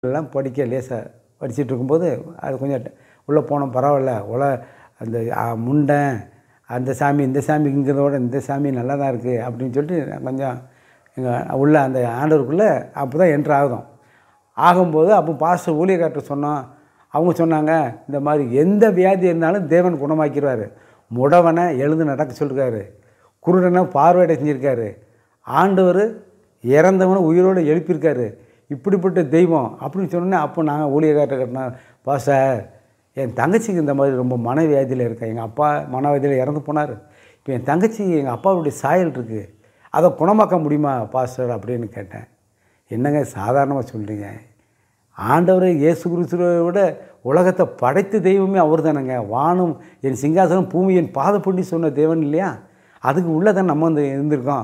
எல்லாம் படிக்க லேசாக படிச்சுட்டு இருக்கும்போது அது கொஞ்சம் உள்ளே போனோம் பரவாயில்ல உல அந்த ஆ, முண்டன் அந்த சாமி இந்த சாமிங்கிறதோட இந்த சாமி நல்லா தான் இருக்குது அப்படின்னு சொல்லிட்டு நான் கொஞ்சம் எங்கள் உள்ள அந்த ஆண்டவருக்குள்ளே அப்போ தான் என்ட்ரு ஆகுதோம் ஆகும்போது அப்போ பாஸ்டர் ஊழியக்கார்ட்ட சொன்னோம் அவங்க சொன்னாங்க இந்த மாதிரி எந்த வியாதி இருந்தாலும் தேவன் குணமாக்கிடுவார் முடவனை எழுந்து நடக்க சொல்லிருக்காரு குருடனை பார்வையிட செஞ்சுருக்காரு ஆண்டவர் இறந்தவனை உயிரோடு எழுப்பியிருக்காரு இப்படிப்பட்ட தெய்வம் அப்படின்னு சொன்னோன்னே அப்போ நாங்கள் ஊழியக்கார்ட்ட கட்டினா பாஸ்டர் என் தங்கச்சிக்கு இந்த மாதிரி ரொம்ப மனவியாதியில் இருக்கா எங்கள் அப்பா மனவியாதியில் இறந்து போனார் இப்போ என் தங்கச்சி எங்கள் அப்பாவுடைய சாயல் இருக்குது அதை குணமாக்க முடியுமா பாஸ்டர் அப்படின்னு கேட்டேன் என்னங்க சாதாரணமாக சொல்கிறீங்க ஆண்டவர் இயேசு கிறிஸ்துவை விட உலகத்தை படைத்த தெய்வமே அவர் தானேங்க வானம் என் சிங்காசனம் பூமி என் பாதப்பண்ணி சொன்ன தேவன் இல்லையா அதுக்கு உள்ளே தான் நம்ம வந்து இருந்திருக்கோம்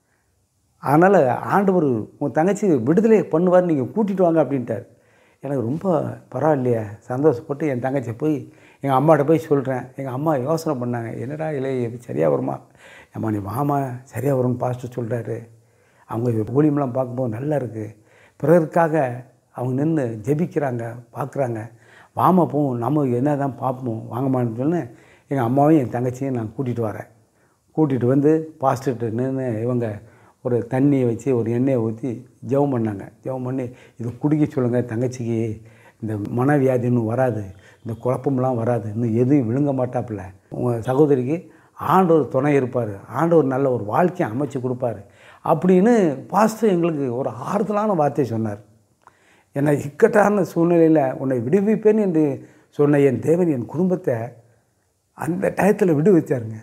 அதனால் ஆண்டவர் உன் தங்கச்சி விடுதலை பண்ணுவார் நீங்கள் கூட்டிகிட்டு வாங்க அப்படின்ட்டார் எனக்கு ரொம்ப பரவாயில்லையே சந்தோஷப்பட்டு என் தங்கச்சி போய் எங்கள் அம்மாட்ட போய் சொல்கிறேன் எங்கள் அம்மா யோசனை பண்ணாங்க என்னடா இல்லை இது சரியாக வருமா அம்மா நீ மாமா சரியாக வரும்னு பாஸ்டர் சொல்கிறாரு அவங்க ஊழியம்லாம் பார்க்கும்போது நல்லா இருக்குது பிறருக்காக அவங்க நின்று ஜெபிக்கிறாங்க பார்க்குறாங்க வாமா போவோம் நம்ம என்ன தான் பார்ப்போம் வாங்கம்மான்னு சொல்லி எங்கள் அம்மாவையும் என் தங்கச்சியும் நான் கூட்டிகிட்டு வரேன் கூட்டிகிட்டு வந்து பாஸ்டர்கிட்ட நின்று இவங்க ஒரு தண்ணியை வச்சு ஒரு எண்ணெயை ஊற்றி ஜெபம் பண்ணாங்க ஜெபம் பண்ணி இது குடிக்க சொல்லுங்கள் தங்கச்சிக்கு இந்த மனவியாதி இன்னும் வராது இந்த குழப்பம்லாம் வராது இன்னும் எதுவும் விழுங்க மாட்டாப்புல உங்கள் சகோதரிக்கு ஆண்டவர் துணை இருப்பார் ஆண்டவர் நல்ல ஒரு வாழ்க்கையை அமைச்சு கொடுப்பாரு அப்படின்னு பாஸ்டர் எங்களுக்கு ஒரு ஆறுதலான வார்த்தையை சொன்னார் என்னை இக்கட்டான சூழ்நிலையில் உன்னை விடுவிப்பேன் என்று சொன்ன என் தேவன் என் குடும்பத்தை அந்த டயத்தில் விடுவிச்சாருங்க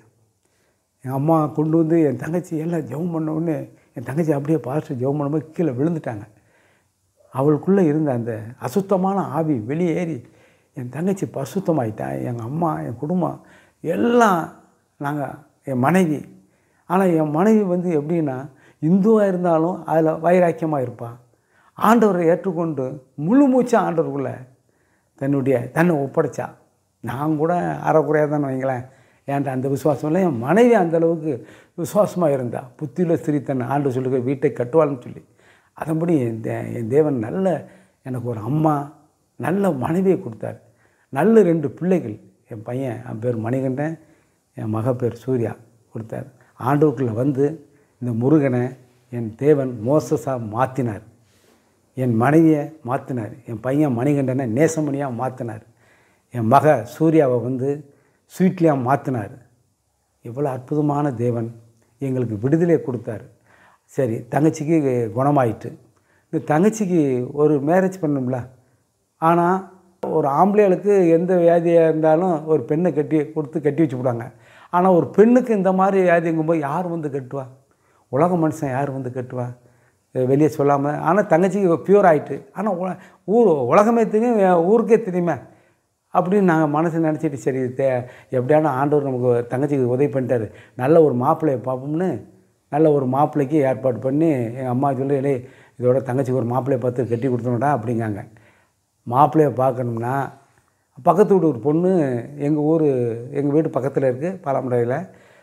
என் அம்மா கொண்டு வந்து என் தங்கச்சி எல்லாம் ஜெபம் பண்ண உடனே என் தங்கச்சி அப்படியே பாஸ்டர் ஜெபம் பண்ணும்போது கீழே விழுந்துட்டாங்க அவளுக்குள்ளே இருந்த அந்த அசுத்தமான ஆவி வெளியேறி என் தங்கச்சி பசுத்தமாயிட்டா எங்கள் அம்மா என் குடும்பம் எல்லாம் நாங்கள் என் மனைவி ஆனால் என் மனைவி வந்து எப்படின்னா இந்துவாக இருந்தாலும் அதில் வைராக்கியமாக இருப்பாள் ஆண்டவரை ஏற்றுக்கொண்டு முழு மூச்சு ஆண்டவருக்குள்ளே தன்னுடைய தன்னை ஒப்படைச்சா நான் கூட அறக்குறையாக தான் வைங்களேன் ஏன்டா அந்த விசுவாசம் இல்லை என் மனைவி அந்த அளவுக்கு விசுவாசமாக இருந்தா புத்தியில் ஸ்திரீ தன் ஆண்டு சொல்லுக வீட்டை கட்டுவாள்னு சொல்லி அதன்படி என் தே என் தேவன் நல்ல எனக்கு ஒரு அம்மா நல்ல மனைவியை கொடுத்தார் நல்ல ரெண்டு பிள்ளைகள் என் பையன் என் பேர் மணிகண்டன் என் மக பேர் சூர்யா கொடுத்தார் ஆண்டவருக்குள்ளே வந்து இந்த முருகனை என் தேவன் மோசஸாக மாற்றினார் என் மனைவியை மாற்றினார் என் பையன் மணிகண்டனை நேசமணியாக மாற்றினார் என் மக சூர்யாவை வந்து ஸ்வீட்லியாக மாற்றினார் இவ்வளோ அற்புதமான தேவன் எங்களுக்கு விடுதலை கொடுத்தாரு சரி தங்கச்சிக்கு குணமாயிட்டு இந்த தங்கச்சிக்கு ஒரு மேரேஜ் பண்ணோம்ல ஆனால் ஒரு ஆம்பளைகளுக்கு எந்த வியாதியாக இருந்தாலும் ஒரு பெண்ணை கட்டி கொடுத்து கட்டி வச்சு விடுவாங்க ஆனால் ஒரு பெண்ணுக்கு இந்த மாதிரி வியாதிங்கும்போது யார் வந்து கட்டுவா உலக மனுஷன் யார் வந்து கட்டுவா வெளியே சொல்லாமல் ஆனால் தங்கச்சிக்கு பியூர் ஆகிட்டு ஆனால் உல ஊர் உலகமே தெரியும் ஊருக்கே தெரியுமே அப்படின்னு நாங்கள் மனசு நினச்சிட்டு சரி தே எப்படியான ஆண்டவர் நமக்கு தங்கச்சிக்கு உதவி பண்ணிட்டாரு நல்ல ஒரு மாப்பிள்ளையை பார்ப்போம்னு நல்ல ஒரு மாப்பிள்ளைக்கு ஏற்பாடு பண்ணி எங்கள் அம்மா சொல்லி "டேய், இதோட தங்கச்சிக்கு ஒரு மாப்பிள்ளையை பார்த்து கட்டி கொடுத்தோம்டா அப்படிங்காங்க மாப்பிள்ளையை பார்க்கணும்னா பக்கத்து வீட்டு ஒரு பொண்ணு எங்கள் ஊர் எங்கள் வீட்டு பக்கத்தில் இருக்குது பாலாமடையில்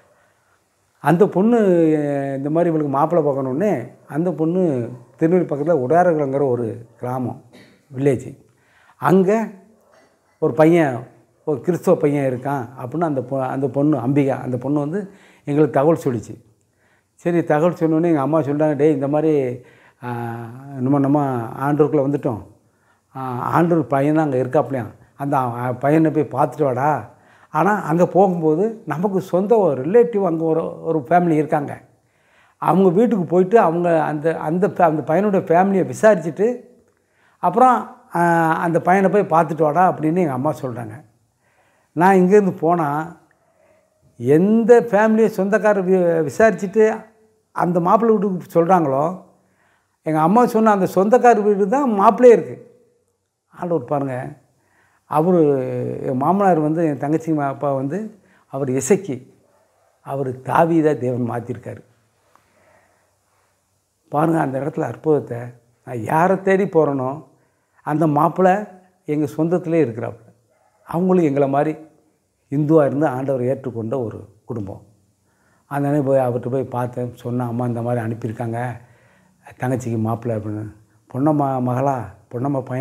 அந்த பொண்ணு அஹ், இந்த மாதிரி இவளுக்கு மாப்பிள்ளை பார்க்கணுன்னே அந்த பொண்ணு திருநெல்வேலி பக்கத்தில் உடாரகுளங்கிற ஒரு கிராமம் வில்லேஜ் அங்கே ஒரு பையன் ஒரு கிறிஸ்தவ பையன் இருக்கான் அப்படின்னு அந்த பொ அந்த பொண்ணு அம்பிகா அந்த பொண்ணு வந்து எங்களுக்கு தகவல் சொல்லிச்சு சரி தகவல் சொன்னோன்னே எங்கள் அம்மா சொல்கிறாங்க டேய் இந்த மாதிரி ஆஹ், நம்ம நம்ம ஆண்டூருக்குள்ளே வந்துட்டோம் ஆஹ், ஆண்டூர் பையன் தான் அங்கே இருக்காப்லையாம் அந்த அஹ், பையனை போய் பார்த்துட்டு வாடா ஆனால் அங்கே போகும்போது நமக்கு சொந்த ஒரு ரிலேட்டிவ் அங்கே ஒரு ஒரு ஃபேமிலி இருக்காங்க அவங்க வீட்டுக்கு போயிட்டு அவங்க அந்த அந்த fa- அந்த பையனுடைய ஃபேமிலியை விசாரிச்சுட்டு அப்புறம் ஆஹ், அந்த பையனை போய் பார்த்துட்டு வாடா அப்படின்னு எங்கள் அம்மா சொல்கிறாங்க நான் இங்கேருந்து போனால் எந்த ஃபேமிலியை சொந்தக்காரர் வி விசாரிச்சுட்டு அந்த மாப்பிள்ளை வீட்டுக்கு சொல்கிறாங்களோ எங்கள் அம்மா சொன்ன அந்த சொந்தக்கார வீடு தான் மாப்பிள்ளையே இருக்குது ஆண்டவர் பாருங்கள் அவர் என் மாமனார் வந்து என் தங்கச்சி மா- அப்பா வந்து அவர் இசைக்கு அவர் தாவீதா தேவன் மாற்றிருக்காரு பாருங்கள் அந்த இடத்துல அற்புதத்தை நான் யாரை தேடி போகிறேனோ அந்த மாப்பிள்ளை எங்கள் சொந்தத்திலே இருக்கிறாப்புல அவங்களும் எங்களை மாதிரி இந்துவாக இருந்து ஆண்டவர் ஏற்றுக்கொண்ட ஒரு குடும்பம் அதனால போய் அவர்கிட்ட போய் பார்த்தேன் சொன்னேன் அம்மா இந்த மாதிரி அனுப்பியிருக்காங்க தங்கச்சிக்கு மாப்பிள்ளை அப்படின்னு பொண்ணம்மா மகளா பொன்னம்மா பையன்